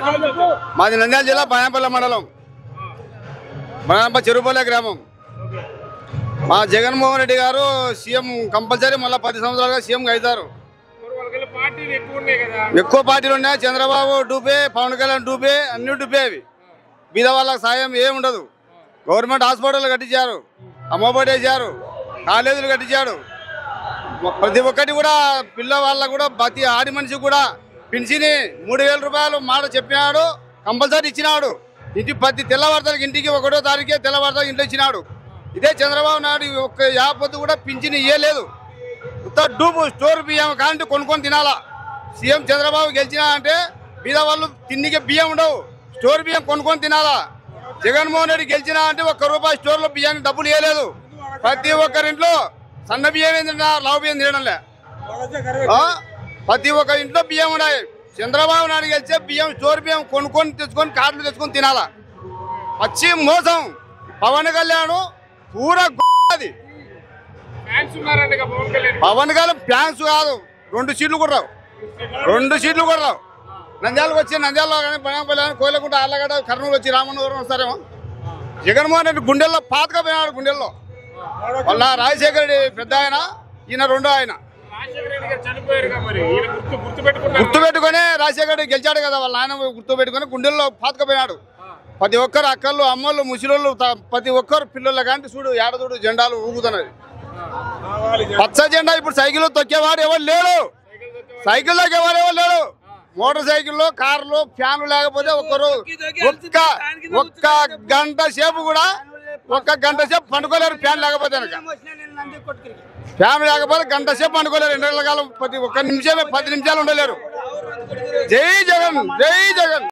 మాది నంద్యాల జిల్లా బనాపల్లి మండలం బనాప చెరుపల్లె గ్రామం మా జగన్మోహన్ రెడ్డి గారు సీఎం కంపల్సరీ మళ్ళీ పది సంవత్సరాలుగా సీఎం అవుతారు మరి వాళ్ళకి పార్టీలు ఎక్కువ ఉన్నాయి కదా ఎక్కువ పార్టీలు ఉన్నాయి చంద్రబాబు డూబే పవన్ కళ్యాణ్ డూబే అన్ని డూబే అవి బీద వాళ్ళకి సాయం ఏమి ఉండదు గవర్నమెంట్ హాస్పిటల్ కట్టించారు అమ్మఒడి వేశారు కాలేజీలు కట్టించాడు ప్రతి ఒక్కటి కూడా పిల్ల వాళ్ళకు కూడా ప్రతి ఆడి మనిషి కూడా పింఛని మూడు వేల రూపాయలు మాట చెప్పినాడు కంపల్సరీ ఇచ్చినాడు ఇంటి ప్రతి తెల్లవారుతలకి ఇంటికి ఒకటో తారీఖే తెల్లవారుతలకి ఇంట్లో ఇచ్చినాడు ఇదే చంద్రబాబు నాయుడు ఈ ఒక్క యాపత్తు కూడా పింఛని ఇయ్యలేదు ఉత్త డూబు స్టోర్ బియ్యం కాంటి కొనుక్కొని తినాలా సీఎం చంద్రబాబు గెలిచినా అంటే బీద వాళ్ళు తిండికి బియ్యం ఉండవు స్టోర్ బియ్యం కొనుక్కొని తినాలా జగన్మోహన్ రెడ్డి గెలిచినా అంటే ఒక్క రూపాయి స్టోర్లో బియ్యానికి డబ్బులు ఇవ్వలేదు ప్రతి ఒక్కరింట్లో సన్న బియ్యం ఏం తింటున్నా లావు బియ్యం తినడంలే ఆ? ప్రతి ఒక్క ఇంట్లో బియ్యం ఉన్నాయి చంద్రబాబు నాయుడు గెలిచే బియ్యం స్టోర్ బియ్యం కొనుక్కొని తెచ్చుకొని కార్డులు తెచ్చుకొని తినాలా వచ్చి మోసం పవన్ కళ్యాణ్ పూరా అది ఫ్యాన్స్ ఉన్నారండి ఇక పవన్ కళ్యాణ్ పవన్ కళ్యాణ్ ఫ్యాన్స్ కాదు రెండు సీట్లు కూడా రావు రెండు సీట్లు కూడా రావు నంద్యాలకు వచ్చి నంద్యాలలో కానీ బనాపల్లి కానీ కోయిలకుంట ఆళ్ళగడ్డ కర్నూలు వచ్చి రామన్నవరం వస్తారేమో జగన్మోహన్ రెడ్డి గుండెల్లో పాతగా పోయినాడు గుండెల్లో వాళ్ళ రాజశేఖర రెడ్డి పెద్ద ఆయన ఈయన రెండో ఆయన రాజశేఖర రెడ్డి గారు చనిపోయారుగా మరి ఈయన గుర్తు గుర్తు పెట్టుకున్నారు గుర్తు పెట్టుకొని రాజశేఖర రెడ్డి గెలిచాడు కదా వాళ్ళ ఆయన గుర్తు పెట్టుకొని గుండెల్లో పాతకపోయినాడు ప్రతి ఒక్కరు అక్కళ్ళు అమ్మళ్ళు ముసలోళ్ళు త- ప్రతి ఒక్కరు పిల్లల కానీ చూడు ఏడదూడు జెండాలు ఊగుతున్నది పచ్చ జెండా ఇప్పుడు సైకిల్ తొక్కేవాడు ఎవరు లేడు సైకిల్ తొక్కేవాడు ఎవరు లేడు మోటార్ సైకిల్లో కార్లు ఫ్యాన్లు లేకపోతే ఒక్కరు ఒక్క ఒక్క గంట సేపు కూడా ఒక్క గంట సేపు పండుకోలేరు ఫ్యాన్ లేకపోతే కనుక ఫ్యాన్ లేకపోతే గంట సేపు పండుకోలేరు ఎండల కాలం ప్రతి ఒక్క నిమిషమే పది నిమిషాలు ఉండలేరు జై జగన్ జై జగన్